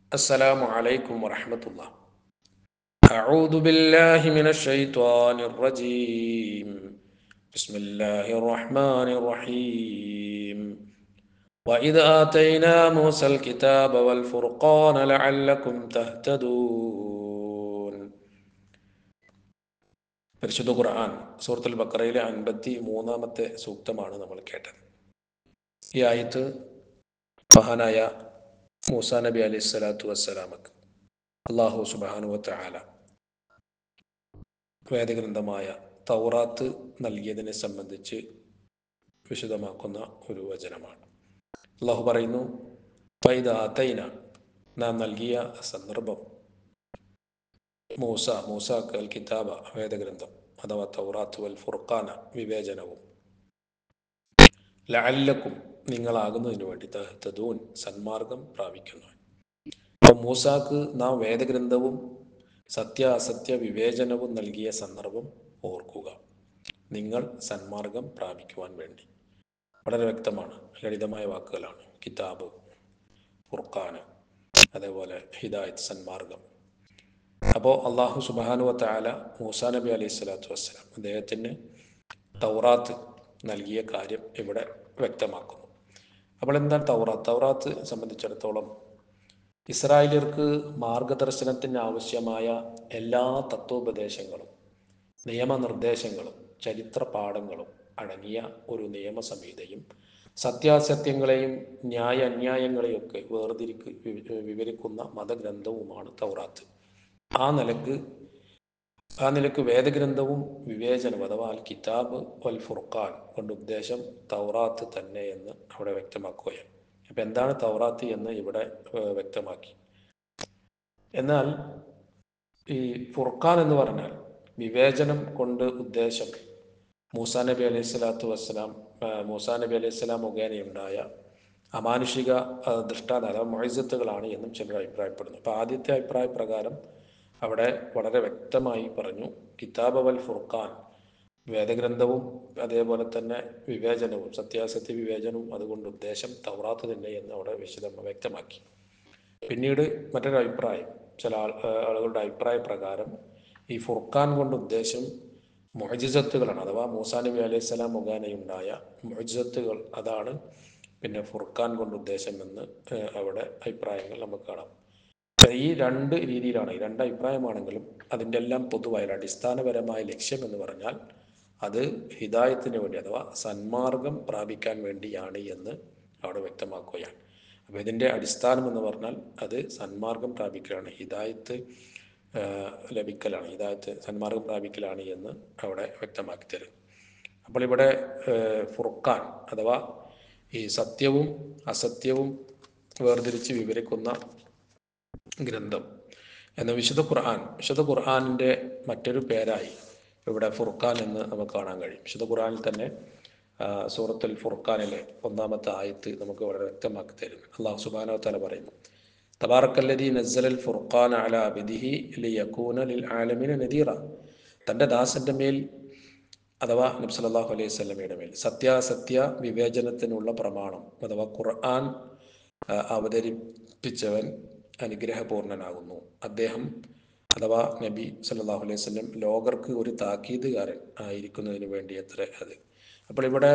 السلام عليكم ورحمة الله أعوذ بالله من الشيطان الرجيم بسم الله الرحمن الرحيم وإذ آتينا موسى الكتاب والفرقان لعلكم تهتدون പരിശുദ്ധ ഖുർആൻ സൂറത്തുൽ ബക്കറയിലെ അൻപത്തി മൂന്നാമത്തെ സൂക്തമാണ് നമ്മൾ കേട്ടത് ഈ ആയത്ത് മഹാനായ മൂസാ നബി അലൈഹി സ്വലാത്തു വസ്സലാമക്ക് അള്ളാഹു സുബാനുവത്ത ആല വേദഗ്രന്ഥമായ തൗറാത്ത് നൽകിയതിനെ സംബന്ധിച്ച് വിശദമാക്കുന്ന ഒരു വചനമാണ് അള്ളാഹു പറയുന്നു പൈതാത്തൈന നാം നൽകിയ സന്ദർഭം മൂസ മൂസാക്ക് അൽ കിതാബ വേദഗ്രന്ഥം അഥവാ തൗറാത്ത് വൽ ഫുർഖാന വിവേചനവും ലഅല്ലക്കും നിങ്ങളാകുന്നതിന് വേണ്ടി തഹത്തദൂൻ സന്മാർഗം പ്രാപിക്കുന്നു അപ്പം മൂസാക്ക് നാം വേദഗ്രന്ഥവും സത്യ അസത്യ വിവേചനവും നൽകിയ സന്ദർഭം ഓർക്കുക നിങ്ങൾ സന്മാർഗം പ്രാപിക്കുവാൻ വേണ്ടി വളരെ വ്യക്തമാണ് ലളിതമായ വാക്കുകളാണ് കിതാബ് ഫുർഖാന് അതേപോലെ ഹിദായത്ത് സന്മാർഗം അപ്പോൾ അള്ളാഹു സുബാനുവ താല മൂസാ നബി അലൈഹി സ്വലാത്തു വസ്സലാം അദ്ദേഹത്തിന് തൗറാത്ത് നൽകിയ കാര്യം ഇവിടെ വ്യക്തമാക്കുന്നു അപ്പോൾ എന്താണ് തൗറാത്ത് തൗറാത്ത് സംബന്ധിച്ചിടത്തോളം ഇസ്രായേലിയർക്ക് മാർഗദർശനത്തിന് ആവശ്യമായ എല്ലാ തത്വോപദേശങ്ങളും നിയമനിർദ്ദേശങ്ങളും ചരിത്ര പാഠങ്ങളും അടങ്ങിയ ഒരു നിയമസംഹിതയും സത്യാസത്യങ്ങളെയും ന്യായ അന്യായങ്ങളെയൊക്കെ വേർതിരിക്ക് വിവരിക്കുന്ന മതഗ്രന്ഥവുമാണ് തൗറാത്ത് ആ നിലക്ക് ആ നിലക്ക് വേദഗ്രന്ഥവും വിവേചനം അഥവാ അൽ കിതാബ് വൽ ഫുർഖാൻ കൊണ്ട് ഉദ്ദേശം തൗറാത്ത് തന്നെ എന്ന് അവിടെ വ്യക്തമാക്കുകയാണ് അപ്പം എന്താണ് തൗറാത്ത് എന്ന് ഇവിടെ വ്യക്തമാക്കി എന്നാൽ ഈ ഫുർഖാൻ എന്ന് പറഞ്ഞാൽ വിവേചനം കൊണ്ട് ഉദ്ദേശം മൂസാ നബി അലൈഹി സ്വലാത്തു വസ്സലാം മൂസാ നബി അലൈഹി സ്വലാം മുഖേനയുണ്ടായ അമാനുഷിക ദൃഷ്ടാന്ത അഥവാ മൊയ്സത്തുകളാണ് എന്നും ചിലർ അഭിപ്രായപ്പെടുന്നു അപ്പോൾ ആദ്യത്തെ അഭിപ്രായ പ്രകാരം അവിടെ വളരെ വ്യക്തമായി പറഞ്ഞു കിതാബ് വൽ ഫുർഖാൻ വേദഗ്രന്ഥവും അതേപോലെ തന്നെ വിവേചനവും സത്യാസത്യ വിവേചനവും അതുകൊണ്ട് ഉദ്ദേശം തൗറാത്ത് തന്നെ എന്ന് അവിടെ വിശദം വ്യക്തമാക്കി പിന്നീട് മറ്റൊരു അഭിപ്രായം ചില ആൾ ആളുകളുടെ അഭിപ്രായ പ്രകാരം ഈ ഫുർഖാൻ കൊണ്ട് ഉദ്ദേശം മൊഹജിസത്തുകളാണ് അഥവാ മൂസാ നബി അലൈഹി സ്വലാം മുഖാനയുണ്ടായ മൊഹജിസത്തുകൾ അതാണ് പിന്നെ ഫുർഖാൻ കൊണ്ട് ഉദ്ദേശം എന്ന് അവിടെ അഭിപ്രായങ്ങൾ നമുക്ക് കാണാം ഈ രണ്ട് രീതിയിലാണ് ഈ രണ്ട് അഭിപ്രായമാണെങ്കിലും അതിൻ്റെ എല്ലാം പൊതുവായ അടിസ്ഥാനപരമായ ലക്ഷ്യം എന്ന് പറഞ്ഞാൽ അത് ഹിദായത്തിന് വേണ്ടി അഥവാ സന്മാർഗം പ്രാപിക്കാൻ വേണ്ടിയാണ് എന്ന് അവിടെ വ്യക്തമാക്കുകയാണ് അപ്പോൾ ഇതിൻ്റെ അടിസ്ഥാനം എന്ന് പറഞ്ഞാൽ അത് സന്മാർഗം പ്രാപിക്കലാണ് ഹിദായത്ത് ലഭിക്കലാണ് ഹിദായത്ത് സന്മാർഗം പ്രാപിക്കലാണ് എന്ന് അവിടെ വ്യക്തമാക്കി തരും അപ്പോൾ ഇവിടെ ഫുർഖാൻ അഥവാ ഈ സത്യവും അസത്യവും വേർതിരിച്ച് വിവരിക്കുന്ന ഗ്രന്ഥം എന്ന വിശുദ്ധ ഖുർആൻ വിശുദ്ധ ഖുർആാനിൻ്റെ മറ്റൊരു പേരായി ഇവിടെ ഫുർഖാൻ എന്ന് നമുക്ക് കാണാൻ കഴിയും വിശുദ്ധ ഖുർആനിൽ തന്നെ സൂറത്തുൽ ഫുർഖാനിലെ ഒന്നാമത്തെ ആയത്ത് നമുക്ക് വളരെ വ്യക്തമാക്കി തരും അള്ളാഹു സുബാനോ തല പറയുന്നു തബാറക്കല്ലതി നസ്സലൽ ഫുർഖാൻ അല അബിദിഹി ലിയക്കൂന ലിൽ ആലമിന നദീറ തൻ്റെ ദാസന്റെ മേൽ അഥവാ നബി സല്ലല്ലാഹു അലൈഹി സ്വലമയുടെ മേൽ സത്യാസത്യ വിവേചനത്തിനുള്ള പ്രമാണം അഥവാ ഖുർആൻ അവതരിപ്പിച്ചവൻ അനുഗ്രഹപൂർണനാകുന്നു അദ്ദേഹം അഥവാ നബി സല്ലാഹു അലൈഹി സ്വലം ലോകർക്ക് ഒരു താക്കീതുകാരൻ ആയിരിക്കുന്നതിന് വേണ്ടി എത്ര അത് അപ്പോൾ ഇവിടെ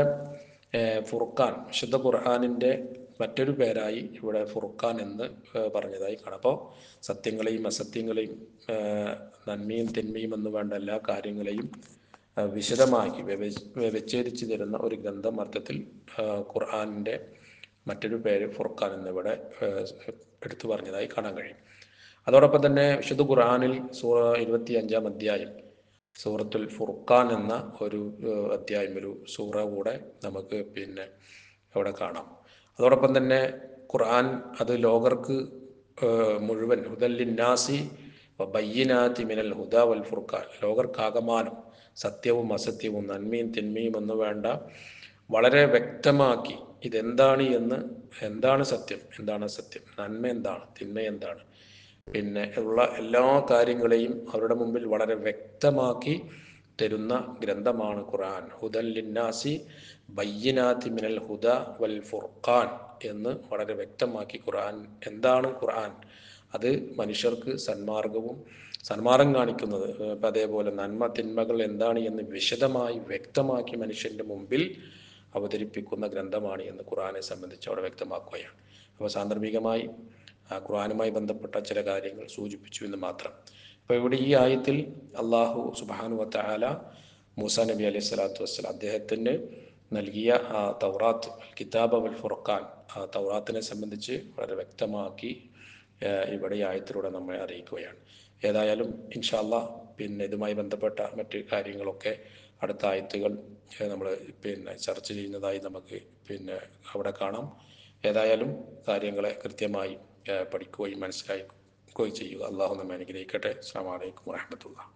ഫുർഖാൻ വിശുദ്ധ ഖുർആാനിൻ്റെ മറ്റൊരു പേരായി ഇവിടെ ഫുർഖാൻ എന്ന് പറഞ്ഞതായി കാണാം അപ്പോൾ സത്യങ്ങളെയും അസത്യങ്ങളെയും നന്മയും തിന്മയും എന്ന് വേണ്ട എല്ലാ കാര്യങ്ങളെയും വിശദമാക്കി വ്യച്ഛേദിച്ചു തരുന്ന ഒരു ഗ്രന്ഥം അർത്ഥത്തിൽ ഖുർആാനിൻ്റെ മറ്റൊരു പേര് ഫുർഖാൻ എന്നിവിടെ എടുത്തു പറഞ്ഞതായി കാണാൻ കഴിയും അതോടൊപ്പം തന്നെ വിശുദ്ധ ഖുർആാനിൽ സൂറ ഇരുപത്തി അഞ്ചാം അധ്യായം സൂറത്തുൽ ഫുർഖാൻ എന്ന ഒരു അധ്യായം ഒരു സൂറ കൂടെ നമുക്ക് പിന്നെ അവിടെ കാണാം അതോടൊപ്പം തന്നെ ഖുർആൻ അത് ലോകർക്ക് മുഴുവൻ ഹുദല്ലിന്നാസി ബയ്യനാത്തി മിനൽ ഹുദ വൽ ഫുർഖാൻ ലോകർക്കാകമാനം സത്യവും അസത്യവും നന്മയും തിന്മയും എന്ന് വേണ്ട വളരെ വ്യക്തമാക്കി ഇതെന്താണ് എന്ന് എന്താണ് സത്യം എന്താണ് സത്യം നന്മ എന്താണ് തിന്മ എന്താണ് പിന്നെ ഉള്ള എല്ലാ കാര്യങ്ങളെയും അവരുടെ മുമ്പിൽ വളരെ വ്യക്തമാക്കി തരുന്ന ഗ്രന്ഥമാണ് ഖുർആൻ ഹുദൻ ലിന്നാസി ബയ്യനാത്തി മിനൽ ഹുദ വൽ ഫുർഖാൻ എന്ന് വളരെ വ്യക്തമാക്കി ഖുർആൻ എന്താണ് ഖുർആൻ അത് മനുഷ്യർക്ക് സന്മാർഗവും സന്മാർഗം കാണിക്കുന്നത് അപ്പം അതേപോലെ നന്മ തിന്മകൾ എന്താണ് എന്ന് വിശദമായി വ്യക്തമാക്കി മനുഷ്യൻ്റെ മുമ്പിൽ അവതരിപ്പിക്കുന്ന ഗ്രന്ഥമാണ് എന്ന് ഖുറാനെ സംബന്ധിച്ച് അവിടെ വ്യക്തമാക്കുകയാണ് അപ്പോൾ സാന്ദർഭികമായി ആ ഖുറാനുമായി ബന്ധപ്പെട്ട ചില കാര്യങ്ങൾ സൂചിപ്പിച്ചു എന്ന് മാത്രം അപ്പോൾ ഇവിടെ ഈ ആയത്തിൽ അള്ളാഹു സുബാനു വത്താല മൂസ നബി അലൈഹി സ്വലാത്തു വസ്സലാം അദ്ദേഹത്തിന് നൽകിയ ആ തൗറാത്ത് കിതാബ് അൽ ഫുർഖാൻ ആ തൗറാത്തിനെ സംബന്ധിച്ച് വളരെ വ്യക്തമാക്കി ഏഹ്, ഇവിടെ ഈ ആയത്തിലൂടെ നമ്മെ അറിയിക്കുകയാണ് ഏതായാലും ഇൻഷാല്ല പിന്നെ ഇതുമായി ബന്ധപ്പെട്ട മറ്റ് കാര്യങ്ങളൊക്കെ അടുത്ത ആയത്തുകൾ നമ്മൾ പിന്നെ ചർച്ച ചെയ്യുന്നതായി നമുക്ക് പിന്നെ അവിടെ കാണാം ഏതായാലും കാര്യങ്ങളെ കൃത്യമായി ഏഹ്, പഠിക്കുകയും മനസ്സിലാക്കുകയും ചെയ്യുക അള്ളാഹു നമ്മെ അനുഗ്രഹിക്കട്ടെ അസ്സാം വലൈക്കും വാഹമത്തുള്ള